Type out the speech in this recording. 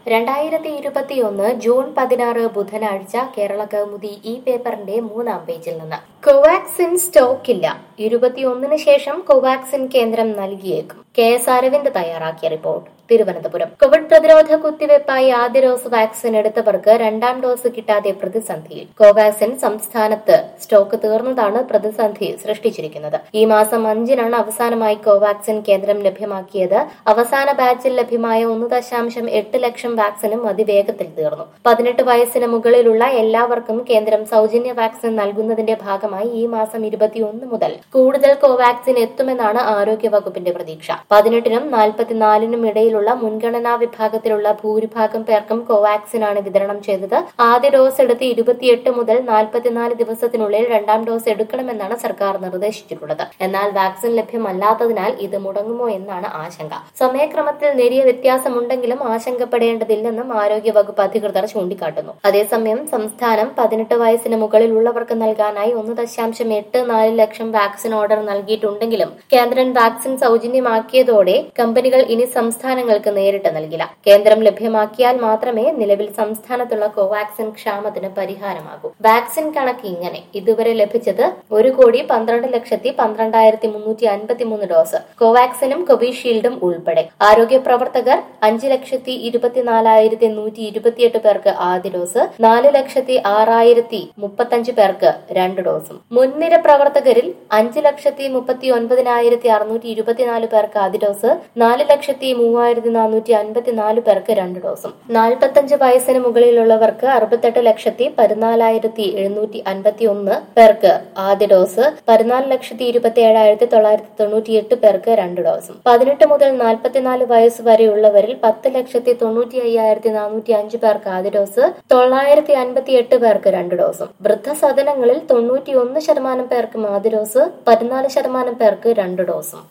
രണ്ടായിരത്തി ഇരുപത്തിയൊന്ന് ജൂൺ പതിനാറ് ബുധനാഴ്ച കേരള കൗമുദി ഈ പേപ്പറിന്റെ മൂന്നാം പേജിൽ നിന്ന് കോവാക്സിൻ സ്റ്റോക്കില്ല ഇരുപത്തിയൊന്നിന് ശേഷം കോവാക്സിൻ കേന്ദ്രം നൽകിയേക്കും കെ എസ് അരവിന്ദ് തയ്യാറാക്കിയ റിപ്പോർട്ട് തിരുവനന്തപുരം കോവിഡ് പ്രതിരോധ കുത്തിവയ്പായി ആദ്യ ഡോസ് വാക്സിൻ എടുത്തവർക്ക് രണ്ടാം ഡോസ് കിട്ടാതെ പ്രതിസന്ധിയിൽ കോവാക്സിൻ സംസ്ഥാനത്ത് സ്റ്റോക്ക് തീർന്നതാണ് പ്രതിസന്ധി സൃഷ്ടിച്ചിരിക്കുന്നത് ഈ മാസം അഞ്ചിനാണ് അവസാനമായി കോവാക്സിൻ കേന്ദ്രം ലഭ്യമാക്കിയത് അവസാന ബാച്ചിൽ ലഭ്യമായ ഒന്ന് ദശാംശം എട്ട് ലക്ഷം വാക്സിനും അതിവേഗത്തിൽ തീർന്നു പതിനെട്ട് വയസ്സിന് മുകളിലുള്ള എല്ലാവർക്കും കേന്ദ്രം സൗജന്യ വാക്സിൻ നൽകുന്നതിന്റെ ഭാഗമായി ഈ മാസം ഇരുപത്തിയൊന്ന് മുതൽ കൂടുതൽ കോവാക്സിൻ എത്തുമെന്നാണ് ആരോഗ്യവകുപ്പിന്റെ പ്രതീക്ഷ പതിനെട്ടിനും നാൽപ്പത്തിനാലിനും ഇടയിലുള്ള മുൻഗണനാ വിഭാഗത്തിലുള്ള ഭൂരിഭാഗം പേർക്കും കോവാക്സിനാണ് വിതരണം ചെയ്തത് ആദ്യ ഡോസ് എടുത്ത് ഇരുപത്തിയെട്ട് മുതൽ നാൽപ്പത്തിനാല് ദിവസത്തിനുള്ളിൽ രണ്ടാം ഡോസ് എടുക്കണമെന്നാണ് സർക്കാർ നിർദ്ദേശിച്ചിട്ടുള്ളത് എന്നാൽ വാക്സിൻ ലഭ്യമല്ലാത്തതിനാൽ ഇത് മുടങ്ങുമോ എന്നാണ് ആശങ്ക സമയക്രമത്തിൽ നേരിയ വ്യത്യാസമുണ്ടെങ്കിലും ആശങ്കപ്പെടേണ്ടതില്ലെന്നും ആരോഗ്യവകുപ്പ് അധികൃതർ ചൂണ്ടിക്കാട്ടുന്നു അതേസമയം സംസ്ഥാനം പതിനെട്ട് വയസ്സിന് മുകളിലുള്ളവർക്ക് നൽകാനായി ഒന്ന് ദശാംശം എട്ട് നാല് ലക്ഷം വാക്സിൻ ഓർഡർ നൽകിയിട്ടുണ്ടെങ്കിലും കേന്ദ്രം വാക്സിൻ സൗജന്യമാക്കിയതോടെ കമ്പനികൾ ഇനി സംസ്ഥാനങ്ങൾക്ക് നേരിട്ട് നൽകില്ല കേന്ദ്രം ലഭ്യമാക്കിയാൽ മാത്രമേ നിലവിൽ സംസ്ഥാനത്തുള്ള കോവാക്സിൻ ക്ഷാമത്തിന് പരിഹാരമാകൂ വാക്സിൻ കണക്ക് ഇങ്ങനെ ഇതുവരെ ലഭിച്ചത് ഒരു കോടി പന്ത്രണ്ട് ലക്ഷത്തി പന്ത്രണ്ടായിരത്തി മുന്നൂറ്റി അൻപത്തിമൂന്ന് ഡോസ് കോവാക്സിനും കോവിഷീൽഡും ഉൾപ്പെടെ ആരോഗ്യ പ്രവർത്തകർ അഞ്ച് ലക്ഷത്തി ഇരുപത്തിനാലായിരത്തി നൂറ്റി ഇരുപത്തിയെട്ട് പേർക്ക് ആദ്യ ഡോസ് നാല് ലക്ഷത്തി ആറായിരത്തി മുപ്പത്തഞ്ച് പേർക്ക് രണ്ട് ഡോസും മുൻനിര പ്രവർത്തകരിൽ അഞ്ച് ലക്ഷത്തി മുപ്പത്തി ഒൻപതിനായിരത്തി അറുന്നൂറ്റി ഇരുപത്തിനാല് പേർക്ക് ആദ്യ ഡോസ് നാല് ലക്ഷത്തി മൂവായിരത്തി നാനൂറ്റി അൻപത്തിനാല് പേർക്ക് രണ്ട് ഡോസും നാൽപ്പത്തഞ്ച് വയസ്സിന് മുകളിലുള്ളവർക്ക് അറുപത്തെട്ട് ലക്ഷത്തി പതിനാലായിരത്തി എഴുന്നൂറ്റി അൻപത്തി ഒന്ന് പേർക്ക് ആദ്യ ഡോസ് പതിനാല് ലക്ഷത്തി ഇരുപത്തി ഏഴായിരത്തി തൊള്ളായിരത്തി തൊണ്ണൂറ്റി എട്ട് പേർക്ക് രണ്ട് ഡോസും പതിനെട്ട് മുതൽ നാൽപ്പത്തിനാല് വയസ്സ് വരെയുള്ളവരിൽ പത്ത് ലക്ഷത്തി തൊണ്ണൂറ്റി അയ്യായിരത്തി നാനൂറ്റി അഞ്ച് പേർക്ക് ആദ്യ ഡോസ് തൊള്ളായിരത്തി അൻപത്തി എട്ട് പേർക്ക് രണ്ട് ഡോസും വൃദ്ധസദനങ്ങളിൽ തൊണ്ണൂറ്റി ഒന്ന് ശതമാനം പേർക്കും ആദ്യ ഡോസ് പതിനാല് ശതമാനം പേർക്ക് രണ്ട് ഡോസും